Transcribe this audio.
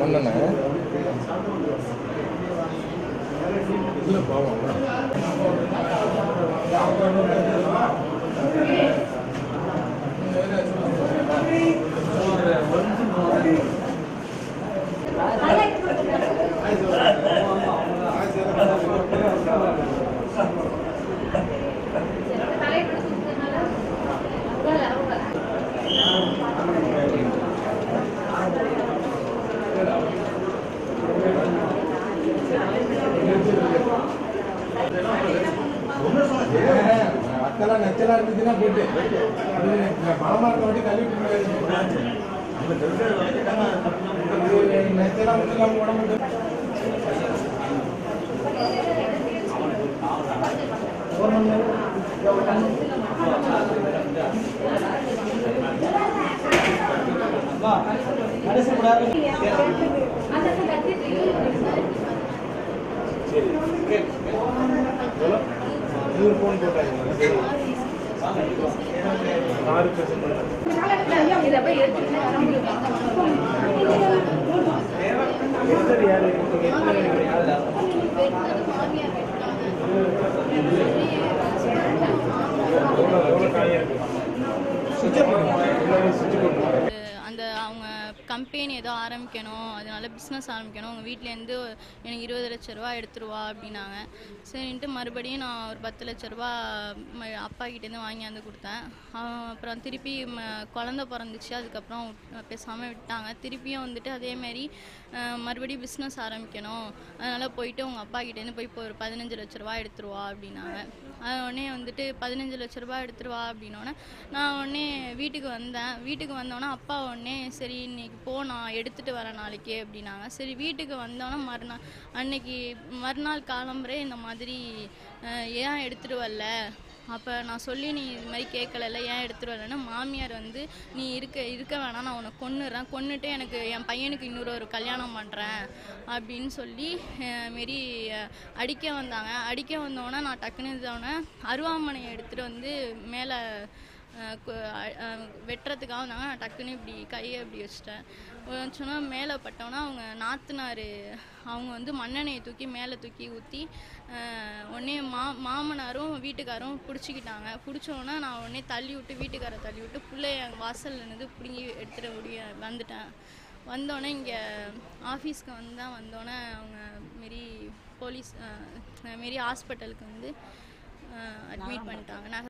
பண்ணனே இல்லை பாவம் அக்கெல்லாம் நச்சலா இருந்துச்சுன்னா போட்டு பணமா இருக்க வாட்டி தள்ளி விட்டு நச்சலா வந்து நம்ம உடம்பு நூறு ஃபோன் போட்டாங்க ஆறு பேர் யாரு எவ்வளோ எவ்வளோ காயாக இருக்கு சுவிட்ச் போடுங்க சுவிட்ச் போட்டுருங்க அந்த அவங்க கம்பெனி ஏதோ ஆரம்பிக்கணும் அதனால பிஸ்னஸ் ஆரம்பிக்கணும் உங்கள் வீட்டிலேருந்து எனக்கு இருபது லட்ச ரூபா எடுத்துருவா அப்படின்னாங்க சரின்ட்டு மறுபடியும் நான் ஒரு பத்து லட்ச ரூபா ம- அப்பா கிட்டேருந்து வாங்கியாந்து கொடுத்தேன் அவன் அப்புறம் திருப்பி ம- குழந்த பிறந்துச்சு அதுக்கப்புறம் பேசாமல் விட்டாங்க திருப்பியும் வந்துட்டு அதேமாரி அஹ், மறுபடியும் பிஸ்னஸ் ஆரம்பிக்கணும் அதனால் போயிட்டு உங்கள் அப்பா கிட்டேருந்து போய் இப்போ ஒரு பதினஞ்சு லட்ச ரூபா எடுத்துருவா அப்படின்னாங்க அது உடனே வந்துட்டு பதினஞ்சு லட்ச ரூபா எடுத்துருவா அப்படின்னோடனே நான் உடனே வீட்டுக்கு வந்தேன் வீட்டுக்கு வந்தோடனே அப்பா உடனே சரி இன்னைக்கு போ நான் எடுத்துகிட்டு வரேன் நாளைக்கு அப்படின்னாங்க சரி வீட்டுக்கு வந்தோடனே மறுநாள் அன்னைக்கு மறுநாள் காலம்புறே இந்த மாதிரி அஹ், ஏன் எடுத்துகிட்டு வரல அப்போ நான் சொல்லி நீ இது மாதிரி கேட்கலல்ல ஏன் எடுத்துகிட்டு வரலன்னு மாமியார் வந்து நீ இருக்க இருக்க வேணாம் நான் உன்னை கொன்னுறேன் கொன்னுட்டு எனக்கு என் பையனுக்கு இன்னொரு ஒரு கல்யாணம் பண்ணுறேன் அப்படின்னு சொல்லி அஹ், மாரி அஹ், அடிக்க வந்தாங்க அடிக்க வந்தோடனே நான் டக்குன்னு இதோடனே அருவாமனையை எடுத்துகிட்டு வந்து மேலே வெட்டுறதுக்காக வந்தாங்க நான் டக்குன்னு இப்படி கையை இப்படி வச்சிட்டேன் சொன்னால் மேலே பட்டோன்னா அவங்க நாத்தனார் அவங்க வந்து மண்ணெண்ணெயை தூக்கி மேலே தூக்கி ஊற்றி உடனே மா மாமனாரும் வீட்டுக்காரும் பிடிச்சிக்கிட்டாங்க பிடிச்சோன்னே நான் உடனே தள்ளி விட்டு வீட்டுக்காரை தள்ளி விட்டு பிள்ளைய எங்கள் வாசல்ல இருந்து பிடுங்கி எடுத்துகிட்டு முடிய வந்துட்டேன் வந்தோடனே இங்கே ஆஃபீஸ்க்கு வந்தேன் வந்தோடனே அவங்க மாரி போலீஸ் மாரி ஹாஸ்பிட்டலுக்கு வந்து அட்மிட் பண்ணிட்டாங்க நான்